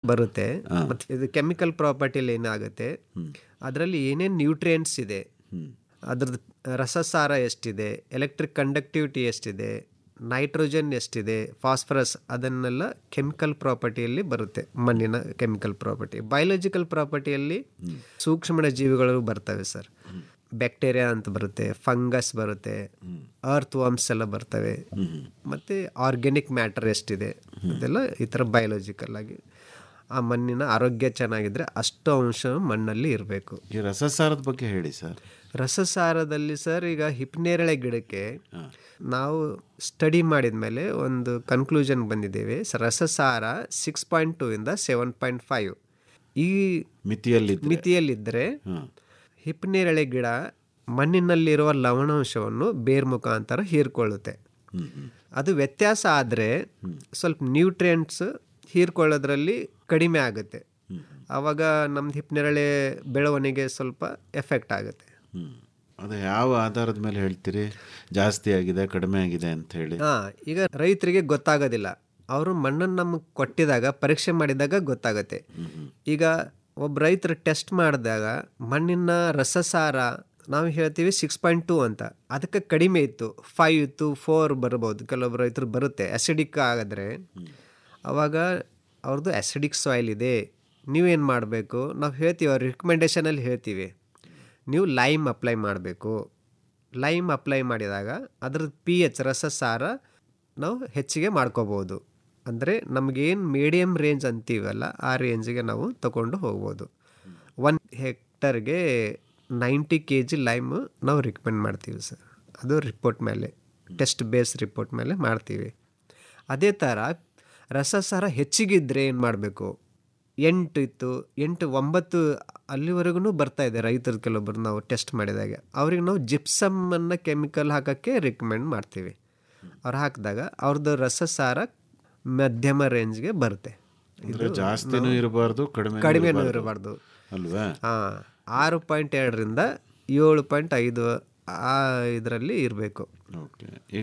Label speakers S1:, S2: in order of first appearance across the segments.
S1: ಬರುತ್ತೆ ಮತ್ತೆ ಇದು ಕೆಮಿಕಲ್ ಪ್ರಾಪರ್ಟಿಯಲ್ಲಿ ಏನಾಗುತ್ತೆ ಅದರಲ್ಲಿ ಏನೇನು ನ್ಯೂಟ್ರಿಯೆಂಟ್ಸ್ ಇದೆ ಅದ್ರದ್ದು ರಸಸಾರ ಎಷ್ಟಿದೆ ಎಲೆಕ್ಟ್ರಿಕ್ ಕಂಡಕ್ಟಿವಿಟಿ ಎಷ್ಟಿದೆ ನೈಟ್ರೋಜನ್ ಎಷ್ಟಿದೆ ಫಾಸ್ಫರಸ್ ಅದನ್ನೆಲ್ಲ ಕೆಮಿಕಲ್ ಪ್ರಾಪರ್ಟಿಯಲ್ಲಿ ಬರುತ್ತೆ ಮಣ್ಣಿನ ಕೆಮಿಕಲ್ ಪ್ರಾಪರ್ಟಿ ಬಯೋಲಾಜಿಕಲ್ ಪ್ರಾಪರ್ಟಿಯಲ್ಲಿ ಸೂಕ್ಷ್ಮ ಜೀವಿಗಳು ಬರ್ತವೆ ಸರ್ ಬ್ಯಾಕ್ಟೀರಿಯಾ ಅಂತ ಬರುತ್ತೆ ಫಂಗಸ್ ಬರುತ್ತೆ ಅರ್ತ್ ವಾಮ್ಸ್ ಎಲ್ಲ ಬರ್ತವೆ ಮತ್ತೆ ಆರ್ಗ್ಯಾನಿಕ್ ಮ್ಯಾಟರ್ ಎಷ್ಟಿದೆ ಅದೆಲ್ಲ ಈ ಥರ ಬಯೋಲಾಜಿಕಲ್ ಆಗಿ ಆ ಮಣ್ಣಿನ ಆರೋಗ್ಯ ಚೆನ್ನಾಗಿದ್ರೆ ಅಷ್ಟು ಅಂಶ ಮಣ್ಣಲ್ಲಿ ಇರಬೇಕು
S2: ಈ ರಸಸಾರದ ಬಗ್ಗೆ ಹೇಳಿ ಸರ್
S1: ರಸಸಾರದಲ್ಲಿ ಸರ್ ಈಗ ಹಿಪ್ನೇರಳೆ ಗಿಡಕ್ಕೆ ನಾವು ಸ್ಟಡಿ ಮಾಡಿದ ಮೇಲೆ ಒಂದು ಕನ್ಕ್ಲೂಷನ್ ಬಂದಿದ್ದೇವೆ ಸ- ರಸಸಾರ ಸಿಕ್ಸ್ ಪಾಯಿಂಟ್ ಟೂ ಇಂದ ಸೆವೆನ್ ಪಾಯಿಂಟ್ ಫೈವ್ ಈ
S2: ಮಿತಿಯಲ್ಲಿ
S1: ಮಿತಿಯಲ್ಲಿದ್ದರೆ ಹಿಪ್ನೇರಳೆ ಗಿಡ ಮಣ್ಣಿನಲ್ಲಿರುವ ಲವಣಾಂಶವನ್ನು ಬೇರ್ ಮುಖಾಂತರ ಹೀರ್ಕೊಳ್ಳುತ್ತೆ ಅದು ವ್ಯತ್ಯಾಸ ಆದರೆ ಸ್ವಲ್ಪ ನ್ಯೂಟ್ರಿಯೆಂಟ್ಸ್ ಹೀರ್ಕೊಳ್ಳೋದ್ರಲ್ಲಿ ಕಡಿಮೆ ಆಗುತ್ತೆ ಆವಾಗ ನಮ್ದು ಹಿಪ್ನೇರಳೆ ಬೆಳವಣಿಗೆ ಸ್ವಲ್ಪ ಎಫೆಕ್ಟ್ ಆಗುತ್ತೆ
S2: ಹ್ಮ್. ಅದು ಯಾವ ಆಧಾರದ ಮೇಲೆ ಹೇಳ್ತೀರಿ ಜಾಸ್ತಿ ಆಗಿದೆ ಕಡಿಮೆ ಆಗಿದೆ ಅಂತ ಹೇಳಿ
S1: ಹಾ ಈಗ ರೈತರಿಗೆ ಗೊತ್ತಾಗೋದಿಲ್ಲ ಅವರು ಮಣ್ಣನ್ನು ನಮಗೆ ಕೊಟ್ಟಿದಾಗ ಪರೀಕ್ಷೆ ಮಾಡಿದಾಗ ಗೊತ್ತಾಗುತ್ತೆ ಈಗ ಒಬ್ಬ ರೈತರು ಟೆಸ್ಟ್ ಮಾಡಿದಾಗ ಮಣ್ಣಿನ ರಸಸಾರ ನಾವು ಹೇಳ್ತೀವಿ ಸಿಕ್ಸ್ ಪಾಯಿಂಟ್ ಟೂ ಅಂತ ಅದಕ್ಕೆ ಕಡಿಮೆ ಇತ್ತು ಫೈವ್ ಇತ್ತು ಫೋರ್ ಬರ್ಬೋದು ಕೆಲವೊಬ್ಬರು ರೈತರು ಬರುತ್ತೆ ಅಸಿಡಿಕ್ ಆಗಿದ್ರೆ ಅವಾಗ ಅವ್ರದ್ದು ಅಸಿಡಿಕ್ ಸಾಯಿಲ್ ಇದೆ ನೀವೇನು ಮಾಡಬೇಕು ನಾವು ಹೇಳ್ತೀವಿ ಅವ್ರ ರಿಕಮೆಂಡೇಷನಲ್ಲಿ ಹೇಳ್ತೀವಿ ನೀವು ಲೈಮ್ ಅಪ್ಲೈ ಮಾಡಬೇಕು ಲೈಮ್ ಅಪ್ಲೈ ಮಾಡಿದಾಗ ಅದ್ರದ್ದು ಪಿ ಎಚ್ ರಸಸಾರ ನಾವು ಹೆಚ್ಚಿಗೆ ಮಾಡ್ಕೋಬೋದು ಅಂದರೆ ನಮಗೇನು ಮೀಡಿಯಮ್ ರೇಂಜ್ ಅಂತೀವಲ್ಲ ಆ ರೇಂಜಿಗೆ ನಾವು ತಗೊಂಡು ಹೋಗ್ಬೋದು ಒನ್ ಹೆಕ್ಟರ್ಗೆ ನೈಂಟಿ ಕೆ ಜಿ ಲೈಮ್ ನಾವು ರಿಕಮೆಂಡ್ ಮಾಡ್ತೀವಿ ಸರ್ ಅದು ರಿಪೋರ್ಟ್ ಮೇಲೆ ಟೆಸ್ಟ್ ಬೇಸ್ ರಿಪೋರ್ಟ್ ಮೇಲೆ ಮಾಡ್ತೀವಿ ಅದೇ ಥರ ರಸಸಾರ ಹೆಚ್ಚಿಗಿದ್ರೆ ಏನು ಮಾಡಬೇಕು ಎಂಟು ಇತ್ತು ಎಂಟು ಒಂಬತ್ತು ಅಲ್ಲಿವರೆಗೂ ಬರ್ತಾ ಇದೆ ರೈತರು ಕೆಲವೊಬ್ಬರು ನಾವು ಟೆಸ್ಟ್ ಮಾಡಿದಾಗ ಅವ್ರಿಗೆ ನಾವು ಜಿಪ್ಸಮ್ಮನ್ನು ಕೆಮಿಕಲ್ ಹಾಕೋಕ್ಕೆ ರಿಕಮೆಂಡ್ ಮಾಡ್ತೀವಿ ಅವ್ರು ಹಾಕಿದಾಗ ಅವ್ರದ್ದು ರಸಸಾರ ಮಧ್ಯಮ ರೇಂಜ್ಗೆ ಬರುತ್ತೆ
S2: ಅಂದ್ರೆ ಜಾಸ್ತಿನೂ ಇರಬಾರ್ದು ಕಡಿಮೆ
S1: ಕಡಿಮೆನೂ ಇರಬಾರ್ದು
S2: ಅಲ್ವಾ
S1: ಹಾಂ ಆರು ಪಾಯಿಂಟ್ ಎರಡರಿಂದ ಏಳು ಪಾಯಿಂಟ್ ಐದು ಆ ಇದರಲ್ಲಿ ಇರಬೇಕು
S2: ಓಕೆ ಈಗ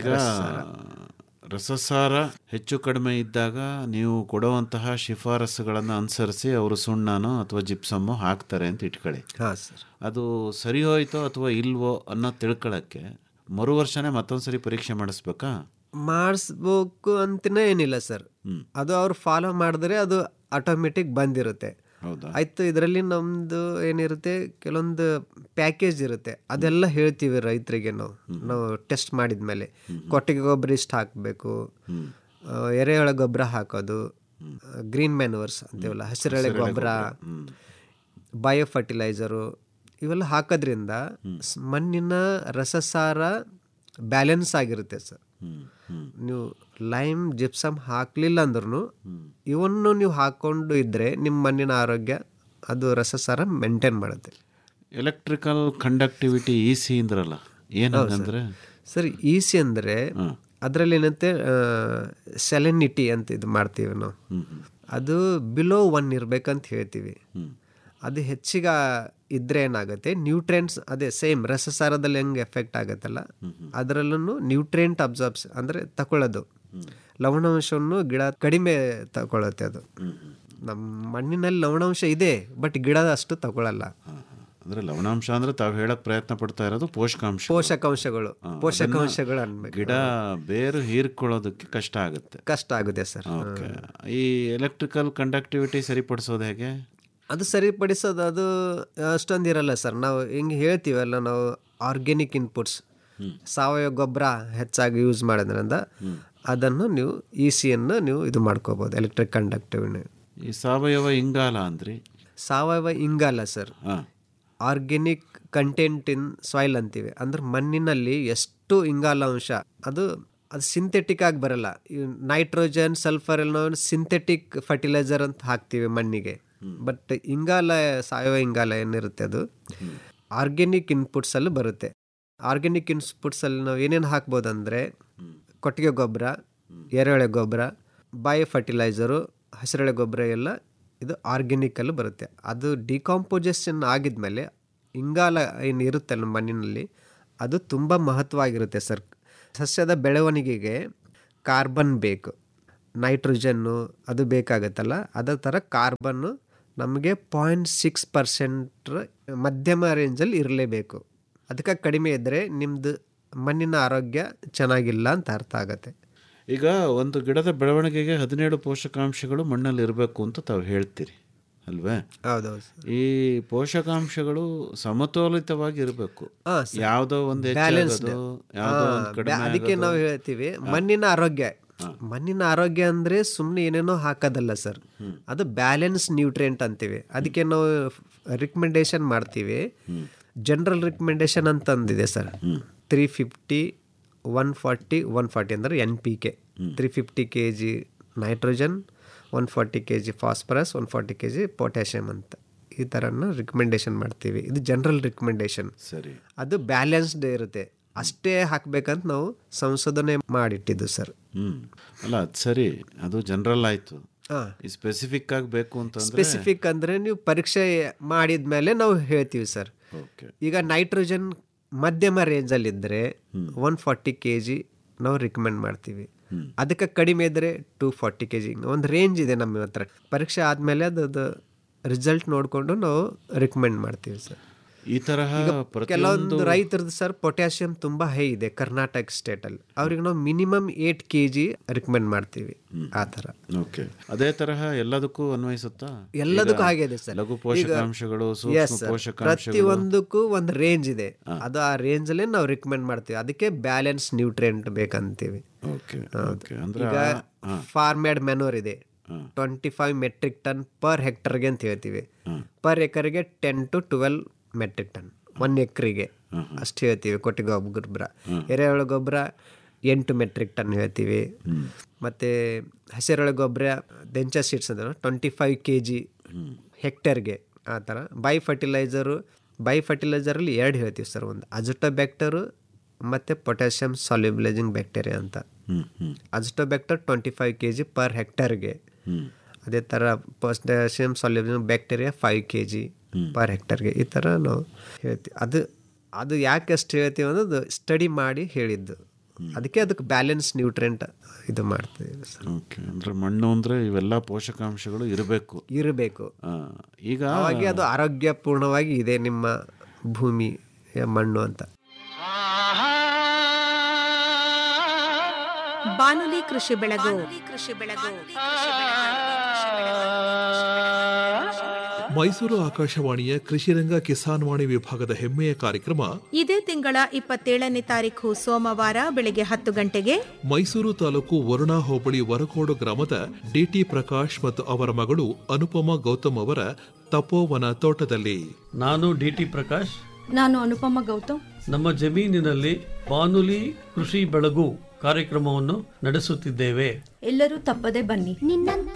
S2: ರಸಸಾರ ಹೆಚ್ಚು ಕಡಿಮೆ ಇದ್ದಾಗ ನೀವು ಕೊಡುವಂತಹ ಶಿಫಾರಸುಗಳನ್ನು ಅನುಸರಿಸಿ ಅವರು ಸುಣ್ಣನೋ ಅಥವಾ ಜಿಪ್ಸಮ್ಮೋ ಹಾಕ್ತಾರೆ ಅಂತ ಇಟ್ಕೊಳ್ಳಿ
S1: ಹಾಂ ಸರ್
S2: ಅದು ಸರಿ ಹೋಯ್ತೋ ಅಥವಾ ಇಲ್ವೋ ಅನ್ನೋ ತಿಳ್ಕೊಳ್ಳೋಕ್ಕೆ ಮರು ವರ್ಷನೇ ಮತ್ತೊಂದು ಸರಿ ಪರೀಕ್ಷೆ ಮಾಡಿಸ್ಬೇಕಾ
S1: ಮಾಡಿಸ್ಬೇಕು ಅಂತನೇ ಏನಿಲ್ಲ ಸರ್ ಅದು ಅವ್ರು ಫಾಲೋ ಮಾಡಿದ್ರೆ ಅದು ಆಟೋಮೆಟಿಕ್ ಬಂದಿರುತ್ತೆ
S2: ಹೌದಾ
S1: ಆಯ್ತು ಇದರಲ್ಲಿ ನಮ್ದು ಏನಿರುತ್ತೆ ಕೆಲವೊಂದು ಪ್ಯಾಕೇಜ್ ಇರುತ್ತೆ ಅದೆಲ್ಲ ಹೇಳ್ತೀವಿ ರೈತರಿಗೆ ನಾವು ನಾವು ಟೆಸ್ಟ್ ಮಾಡಿದ್ಮೇಲೆ ಕೊಟ್ಟಿಗೆ ಗೊಬ್ಬರ ಇಷ್ಟು ಹಾಕಬೇಕು ಎರೆಹುಳ ಗೊಬ್ಬರ ಹಾಕೋದು ಗ್ರೀನ್ ಮ್ಯಾನ್ವರ್ಸ್ ಅಂತೀವಲ್ಲ ಹಸಿರೆಳೆ ಗೊಬ್ಬರ ಬಯೋ ಫರ್ಟಿಲೈಸರು ಇವೆಲ್ಲ ಹಾಕೋದ್ರಿಂದ ಸ್- ಮಣ್ಣಿನ ರಸಸಾರ ಬ್ಯಾಲೆನ್ಸ್ ಆಗಿರುತ್ತೆ ಸರ್ ನೀವು ಲೈಮ್ ಜಿಪ್ಸಮ್ ಹಾಕ್ಲಿಲ್ಲ ಅಂದ್ರೂ ಇವನ್ನು ನೀವು ಹಾಕೊಂಡು ಇದ್ರೆ ನಿಮ್ಮ ಮಣ್ಣಿನ ಆರೋಗ್ಯ ಅದು ರಸಸಾರ ಮೇಂಟೈನ್ ಮಾಡುತ್ತೆ
S2: ಎಲೆಕ್ಟ್ರಿಕಲ್ ಕಂಡಕ್ಟಿವಿಟಿ ಇ ಸಿ ಅಂದ್ರಲ್ಲ ಏನಂದ್ರೆ
S1: ಸರ್ ಈಸಿ ಅಂದರೆ ಅದರಲ್ಲಿ ಏನಂತೆ ಸೆಲೆನಿಟಿ ಅಂತ ಇದು ಮಾಡ್ತೀವಿ ನಾವು ಅದು ಬಿಲೋ ಒನ್ ಇರ್ಬೇಕಂತ ಹೇಳ್ತೀವಿ ಅದು ಹೆಚ್ಚಿಗೆ ಇದ್ರೆ ಏನಾಗುತ್ತೆ ನ್ಯೂಟ್ರಿಯೆಂಟ್ಸ್ ಅದೇ ಸೇಮ್ ರಸಸಾರದಲ್ಲಿ ಹೆಂಗೆ ಎಫೆಕ್ಟ್ ಆಗುತ್ತಲ್ಲ ಅದರಲ್ಲೂ ನ್ಯೂಟ್ರಿಯೆಂಟ್ ಅಬ್ಸಾರ್ಬ್ಸ್ ಅಂದರೆ ತಗೊಳ್ಳೋದು ಲವಣಾಂಶವನ್ನು ಗಿಡ ಕಡಿಮೆ ತಗೊಳುತ್ತೆ ಅದು ನಮ್ಮ ಮಣ್ಣಿನಲ್ಲಿ ಲವಣಾಂಶ ಇದೆ ಬಟ್ ಗಿಡ ಅಷ್ಟು ತಗೊಳ್ಳಲ್ಲ
S2: ಅಂದ್ರೆ ಲವಣಾಂಶ ಅಂದ್ರೆ ತಾವು ಹೇಳಕ್ ಪ್ರಯತ್ನ ಪಡ್ತಾ ಇರೋದು ಪೋಷಕಾಂಶ
S1: ಪೋಷಕಾಂಶಗಳು ಪೋಷಕಾಂಶಗಳು ಅನ್ಬೇಕು
S2: ಗಿಡ ಬೇರು ಹೀರ್ಕೊಳ್ಳೋದಕ್ಕೆ ಕಷ್ಟ ಆಗುತ್ತೆ
S1: ಕಷ್ಟ ಆಗುತ್ತೆ ಸರ್
S2: ಓಕೆ ಈ ಎಲೆಕ್ಟ್ರಿಕಲ್ ಕಂಡಕ್ಟಿವಿಟಿ ಸರಿಪಡಿಸೋದು ಹೇಗೆ
S1: ಅದು ಸರಿಪಡಿಸೋದು ಅದು ಅಷ್ಟೊಂದು ಇರಲ್ಲ ಸರ್ ನಾವು ಹಿಂಗೆ ಹೇಳ್ತೀವಲ್ಲ ನಾವು ಆರ್ಗ್ಯಾನಿಕ್ ಇನ್ಪುಟ್ಸ್ ಸಾವಯವ ಗೊಬ್ಬರ ಹೆಚ್ಚಾಗಿ ಯೂಸ್ ಮಾಡೋದ್ರಿಂದ ಅದನ್ನು ನೀವು ಇ ಸಿಯನ್ನು ನೀವು ಇದು ಮಾಡ್ಕೋಬೋದು ಎಲೆಕ್ಟ್ರಿಕ್ ಕಂಡಕ್ಟಿವ್
S2: ಈ ಸಾವಯವ ಇಂಗಾಲ ಅಂದ್ರಿ
S1: ಸಾವಯವ ಇಂಗಾಲ ಸರ್
S2: ಹಾಂ
S1: ಆರ್ಗ್ಯಾನಿಕ್ ಕಂಟೆಂಟ್ ಇನ್ ಸಾಯಿಲ್ ಅಂತೀವಿ ಅಂದ್ರೆ ಮಣ್ಣಿನಲ್ಲಿ ಎಷ್ಟು ಇಂಗಾಲಾಂಶ ಅದು ಅದು ಸಿಂಥೆಟಿಕ್ ಆಗಿ ಬರಲ್ಲ ನೈಟ್ರೋಜನ್ ಸಲ್ಫರ್ ಎಲ್ಲ ನಾವು ಸಿಂಥೆಟಿಕ್ ಫರ್ಟಿಲೈಸರ್ ಅಂತ ಹಾಕ್ತೀವಿ ಮಣ್ಣಿಗೆ ಬಟ್ ಇಂಗಾಲ ಸಾವಯವ ಇಂಗಾಲ ಏನಿರುತ್ತೆ ಅದು ಆರ್ಗ್ಯಾನಿಕ್ ಇನ್ಪುಟ್ಸ್ ಅಲ್ಲಿ ಬರುತ್ತೆ ಆರ್ಗ್ಯಾನಿಕ್ ಇನ್ಪುಟ್ಸ್ ಅಲ್ಲಿ ನಾವು ಏನೇನು ಹಾಕ್ಬೋದು ಅಂದರೆ ಕೊಟ್ಟಿಗೆ ಗೊಬ್ಬರ ಎರೆಹುಳೆ ಗೊಬ್ಬರ ಬಾಯೋ ಫರ್ಟಿಲೈಸರು ಹಸಿರೆಳೆ ಗೊಬ್ಬರ ಎಲ್ಲ ಇದು ಆರ್ಗ್ಯಾನಿಕಲ್ಲಿ ಬರುತ್ತೆ ಅದು ಡಿಕಾಂಪೋಸಿಷನ್ ಆಗಿದ್ಮೇಲೆ ಇಂಗಾಲ ಏನು ಇರುತ್ತಲ್ಲ ಮಣ್ಣಿನಲ್ಲಿ ಅದು ತುಂಬ ಮಹತ್ವ ಆಗಿರುತ್ತೆ ಸರ್ ಸಸ್ಯದ ಬೆಳವಣಿಗೆಗೆ ಕಾರ್ಬನ್ ಬೇಕು ನೈಟ್ರೋಜನ್ನು ಅದು ಬೇಕಾಗತ್ತಲ್ಲ ಅದೇ ಥರ ಕಾರ್ಬನ್ನು ನಮಗೆ ಪಾಯಿಂಟ್ ಸಿಕ್ಸ್ ಪರ್ಸೆಂಟ್ ಮಧ್ಯಮ ರೇಂಜಲ್ಲಿ ಇರಲೇಬೇಕು ಅದಕ್ಕೆ ಕಡಿಮೆ ಇದ್ದರೆ ನಿಮ್ಮದು ಮಣ್ಣಿನ ಆರೋಗ್ಯ ಚೆನ್ನಾಗಿಲ್ಲ ಅಂತ ಅರ್ಥ ಆಗತ್ತೆ
S2: ಈಗ ಒಂದು ಗಿಡದ ಬೆಳವಣಿಗೆಗೆ ಹದಿನೇಳು ಪೋಷಕಾಂಶಗಳು ಮಣ್ಣಲ್ಲಿ ಇರಬೇಕು ಅಂತ ತಾವು ಹೇಳ್ತೀರಿ ಅಲ್ವೇ
S1: ಹೌದೌದು ಸರ್
S2: ಈ ಪೋಷಕಾಂಶಗಳು ಸಮತೋಲಿತವಾಗಿ ಇರಬೇಕು
S1: ಹಾಂ
S2: ಯಾವುದೋ ಒಂದು ಹೆಚ್ಚಾಗೋದು ಯಾವುದೋ ಒಂದು ಕಡಿಮೆ
S1: ಅದಕ್ಕೆ
S2: ಆಗೋದು.
S1: ನಾವು ಹೇಳ್ತೀವಿ ಮಣ್ಣಿನ ಆರೋಗ್ಯ ಮಣ್ಣಿನ ಆರೋಗ್ಯ ಅಂದ್ರೆ ಸುಮ್ಮನೆ ಏನೇನೋ ಹಾಕೋದಲ್ಲ ಸರ್ ಅದು ಬ್ಯಾಲೆನ್ಸ್ ನ್ಯೂಟ್ರಿಯೆಂಟ್ ಅಂತೀವಿ ಅದಕ್ಕೆ ನಾವು ರಿಕಮೆಂಡೇಶನ್ ಮಾಡ್ತೀವಿ ಜನರಲ್ ರಿಕಮೆಂಡೇಶನ್ ಅಂತ ಅಂದಿದೆ sir three fifty one forty one forty ಅಂದರೆ N P K three fifty K G nitrogen one forty K G phosphorus one forty K G potassium ಅಂತ ಈ ಥರನ ರಿಕಮೆಂಡೇಶನ್ ಮಾಡ್ತೀವಿ ಇದು ಜನರಲ್ ರಿಕಮೆಂಡೇಶನ್
S2: ಸರಿ
S1: ಅದು ಬ್ಯಾಲೆನ್ಸ್ಡ್ ಇರುತ್ತೆ ಅಷ್ಟೇ ಹಾಕ್ಬೇಕಂತ ನಾವು ಸಂಶೋಧನೆ ಮಾಡಿಟ್ಟಿದ್ದು ಸರ್
S2: ಹ್ಮ್ ಅಲ್ಲ ಅದು ಸರಿ ಅದು ಜನರಲ್ ಆಯ್ತು
S1: ಹಾ
S2: ಈ ಸ್ಪೆಸಿಫಿಕ್ ಆಗಿ ಬೇಕು ಅಂತಂದ್ರೆ
S1: ಸ್ಪೆಸಿಫಿಕ್ ಅಂದರೆ ನೀವು ಪರೀಕ್ಷೆ ಮಾಡಿದ್ಮೇಲೆ ನಾವು ಹೇಳ್ತೀವಿ ಸರ್
S2: ಓಕೆ
S1: ಈಗ ನೈಟ್ರೋಜನ್ ಮಧ್ಯಮ ರೇಂಜಲ್ಲಿದ್ದರೆ ಒನ್ ಫಾರ್ಟಿ ಕೆ ಜಿ ನಾವು ರಿಕಮೆಂಡ್ ಮಾಡ್ತೀವಿ ಅದಕ್ಕೆ ಕಡಿಮೆ ಇದ್ದರೆ ಟೂ ಫಾರ್ಟಿ ಕೆ ಜಿ ಒಂದು ರೇಂಜ್ ಇದೆ ನಮ್ಮ ಹತ್ರ ಪರೀಕ್ಷೆ ಆದಮೇಲೆ ಅದು ರಿಸಲ್ಟ್ ನೋಡಿಕೊಂಡು ನಾವು ರಿಕಮೆಂಡ್ ಮಾಡ್ತೀವಿ ಸರ್
S2: ಈ ತರಹ ಪ್ರತಿಯೊಂದು
S1: ಕೆಲವೊಂದು ರೈತರದ್ದು ಸರ್ ಪೊಟ್ಯಾಷಿಯಂ ತುಂಬ ಹೈ ಇದೆ ಕರ್ನಾಟಕ ಸ್ಟೇಟಲ್ಲಿ ಅವ್ರಿಗೆ ನಾವು minimum eight K G recommend ಮಾಡ್ತೀವಿ ಆ ಥರ
S2: ಓಕೆ ಅದೇ ತರಹ ಎಲ್ಲದಕ್ಕೂ ಅನ್ವಯಿಸುತ್ತಾ
S1: ಎಲ್ಲದಕ್ಕೂ
S2: ಈಗ
S1: ಹಾಗೆ ಇದೆ ಸರ್
S2: ಲಘು ಪೋಷಕಾಂಶಗಳು
S1: Yes,
S2: ಸೂಕ್ಷ್ಮ
S1: sir.
S2: ಪೋಷಕಾಂಶಗಳು
S1: ಪ್ರತಿಯೊಂದಕ್ಕೂ ಒಂದು ರೇಂಜ್ ಇದೆ ಅದು ಆ ರೇಂಜಲ್ಲೇ ನಾವು ರಿಕಮೆಂಡ್ ಮಾಡ್ತೀವಿ ಅದಕ್ಕೆ ಬ್ಯಾಲೆನ್ಸ್ ನ್ಯೂಟ್ರಿಯೆಂಟ್ ಬೇಕಂತೀವಿ
S2: ಓಕೆ ಓಕೆ ಅಂದ್ರೆ
S1: ಈಗ
S2: ಆ- ಹಾ.
S1: ಫಾರ್ಮ್ಯಾಡ್ ಮೆನೋರ್ ಇದೆ
S2: ಹಾ.
S1: Twenty five metric ton per ಹೆಕ್ಟರ್ಗೆ ಅಂತ ಹೇಳ್ತೀವಿ ಪರ್ ಎಕರ್ಗೆ ten to twelve metric ton one ಎಕರೆಗೆ ಅಷ್ಟು ಹೇಳ್ತೀವಿ ಕೊಟ್ಟಿಗೆ ಗೊಬ್ಬರ ಎರೆಹುಳ ಗೊಬ್ಬರ ಎಂಟು ಮೆಟ್ರಿಕ್ ಟನ್ ಹೇಳ್ತೀವಿ ಮತ್ತು ಹಸಿರೆಳೆ ಗೊಬ್ಬರ ಡೆಂಚ ಸೀಡ್ಸ್ ಅಂದ್ರೆ ಟ್ವೆಂಟಿ ಫೈವ್ ಕೆ ಜಿ ಹೆಕ್ಟರ್ಗೆ ಆ ಥರ ಬೈ ಫರ್ಟಿಲೈಸರು ಬೈ ಫರ್ಟಿಲೈಸರಲ್ಲಿ ಎರಡು ಹೇಳ್ತೀವಿ ಸರ್ ಒಂದು ಅಜುಟೋಬ್ಯಾಕ್ಟರು ಮತ್ತು ಪೊಟ್ಯಾಷಿಯಮ್ ಸಾಲ್ಯುಬಲೈಸಿಂಗ್ ಬ್ಯಾಕ್ಟೀರಿಯಾ ಅಂತ
S2: ಹ್ಮ್ ಹ್ಮ್
S1: azotobacter twenty five K G per ಹೆಕ್ಟರ್ಗೆ
S2: ಹ್ಮ್
S1: ಅದೇ ಥರ potassium soluble bacteria five K G per ಹೆಕ್ಟರ್ಗೆ ಈ ಥರ ನಾವು ಹೇಳ್ತೀವಿ ಅದು ಅದು ಯಾಕೆ ಅಷ್ಟು ಹೇಳ್ತೀವಿ ಅನ್ನೋದು ಸ್ಟಡಿ ಮಾಡಿ ಹೇಳಿದ್ದು ಅದಕ್ಕೆ ಅದಕ್ಕೆ ಬ್ಯಾಲೆನ್ಸ್ ನ್ಯೂಟ್ರೆಂಟ್ ಇದು ಮಾಡ್ತೀವಿ ಸರ್
S2: ಓಕೆ ಅಂದ್ರೆ ಮಣ್ಣು ಅಂದ್ರೆ ಇವೆಲ್ಲ ಪೋಷಕಾಂಶಗಳು ಇರಬೇಕು
S1: ಇರಬೇಕು
S2: ಈಗ
S1: ಅವಾಗೆ ಅದು ಆರೋಗ್ಯಪೂರ್ಣವಾಗಿ ಇದೆ ನಿಮ್ಮ ಭೂಮಿ ಮಣ್ಣು ಅಂತ
S3: ಬಾನುಲಿ ಕೃಷಿ ಬೆಳಗು ಕೃಷಿ ಬೆಳಗು
S4: ಮೈಸೂರು ಆಕಾಶವಾಣಿಯ ಕೃಷಿರಂಗ ಕಿಸಾನ್ ವಾಣಿ ವಿಭಾಗದ ಹೆಮ್ಮೆಯ ಕಾರ್ಯಕ್ರಮ
S3: ಇದೇ ತಿಂಗಳ ಇಪ್ಪತ್ತೇಳನೇ ತಾರೀಕು ಸೋಮವಾರ ಬೆಳಗ್ಗೆ ಹತ್ತು ಗಂಟೆಗೆ
S4: ಮೈಸೂರು ತಾಲೂಕು ವರುಣಾ ಹೋಬಳಿ ವರಕೋಡು ಗ್ರಾಮದ ಡಿಟಿ ಪ್ರಕಾಶ್ ಮತ್ತು ಅವರ ಮಗಳು ಅನುಪಮಾ ಗೌತಮ್ ಅವರ ತಪೋವನ ತೋಟದಲ್ಲಿ
S5: ನಾನು ಡಿ ಟಿ ಪ್ರಕಾಶ್
S6: ನಾನು ಅನುಪಮ ಗೌತಮ್
S5: ನಮ್ಮ ಜಮೀನಿನಲ್ಲಿ ಬಾನುಲಿ ಕೃಷಿ ಬೆಳಗು ಕಾರ್ಯಕ್ರಮವನ್ನು ನಡೆಸುತ್ತಿದ್ದೇವೆ
S6: ಎಲ್ಲರೂ ತಪ್ಪದೆ ಬನ್ನಿ
S7: ನಿನ್ನಂಥ